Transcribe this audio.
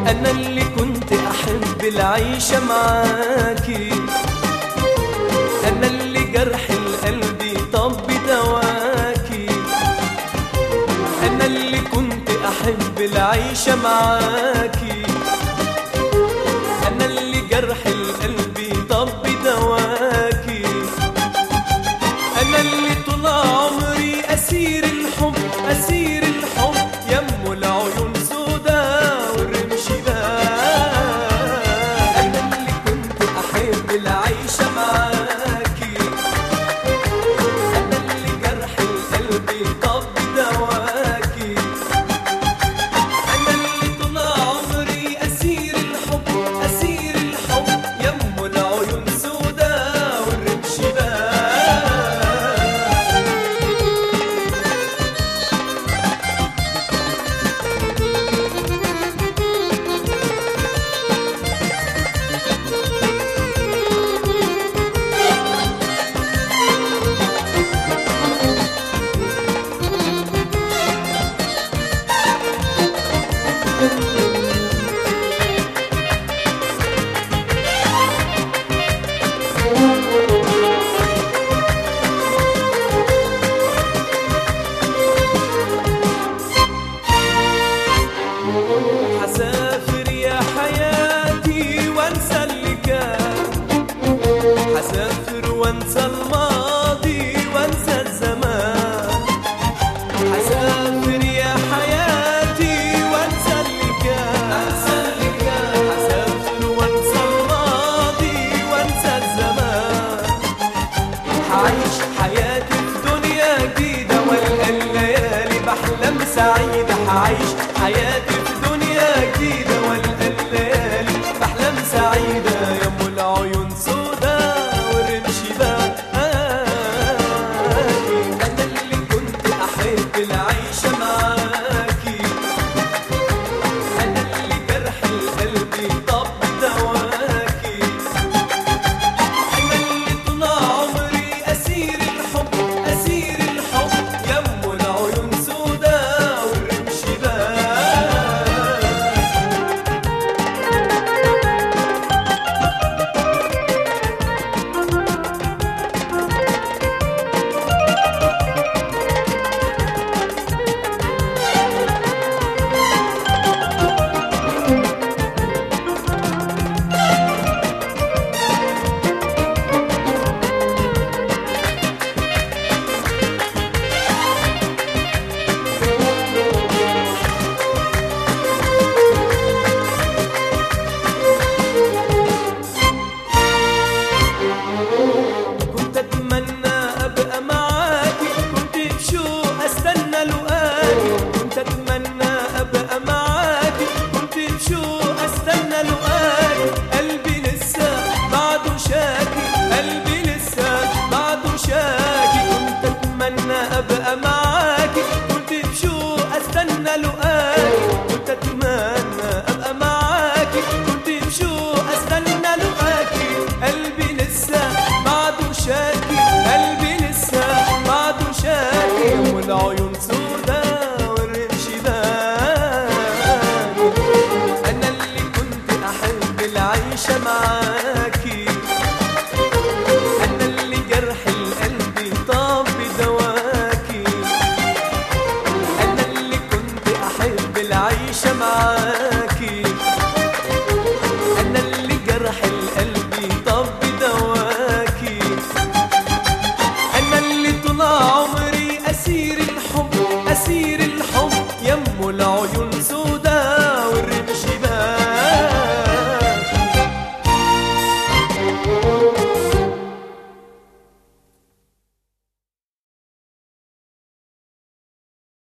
أنا اللي كنت أحب العيشة معاكي أنا اللي جرح القلب طب دواكي أنا اللي كنت أحب العيشة معاكي أنا اللي جرح القلب طب دواكي أنا اللي طول عمري أسير الحب أسير الحب يم العيون سودا والرمش بان أنا اللي كنت أحب العيشة معاكي أنا اللي جرح القلب طب دواكي أنا اللي طول عمري أسير الحب أسير الحب يم العيون سودا والرمش بان حسافر يا حياتي وانسى اللي كان حسافر وانسى الماضي وانسى الزمان حسافر يا حياتي وانسى اللي كان حسافر وانسى الماضي وانسى الزمان حعيش حياتي في دنيا جديدة والقى الليالي بحلم سعيدة حعيش حياتي في دنيا جديدة والقى الليالي بحلم سعيدة يا ام العيون سودا والرمش باقي أنا اللي كنت أحب العيشة معاكي أنا اللي جرح القلب طب دواكي أنا اللي طول عمري أسير الحب أسير الحب يم العيون سودا والرمش بان كنت اتمنى ابقى معاكي كنت بشوق استنى لقاكي كنت اتمنى ابقى معاكي كنت بشوق استنى لقاكي قلبي لسه بعده شاكي قلبي لسه بعده شاكي كنت اتمنى ابقى معاكي كنت بشوق استنى لقاكي كنت اتمنى ابقى معاكي كنت بشوق استنى لقاكي قلبي لسه بعده شاكي قلبي لسه بعده شاكي والعيون سودا والرمش باكي انا اللي كنت احب العيشه معاكي انا اللي جرح القلب طاب دواكي انا اللي كنت احب العيشه معاكي انا اللي جرح القلب طب دواكي انا اللي طول عمري اسير الحب اسير الحب يم العيون سودا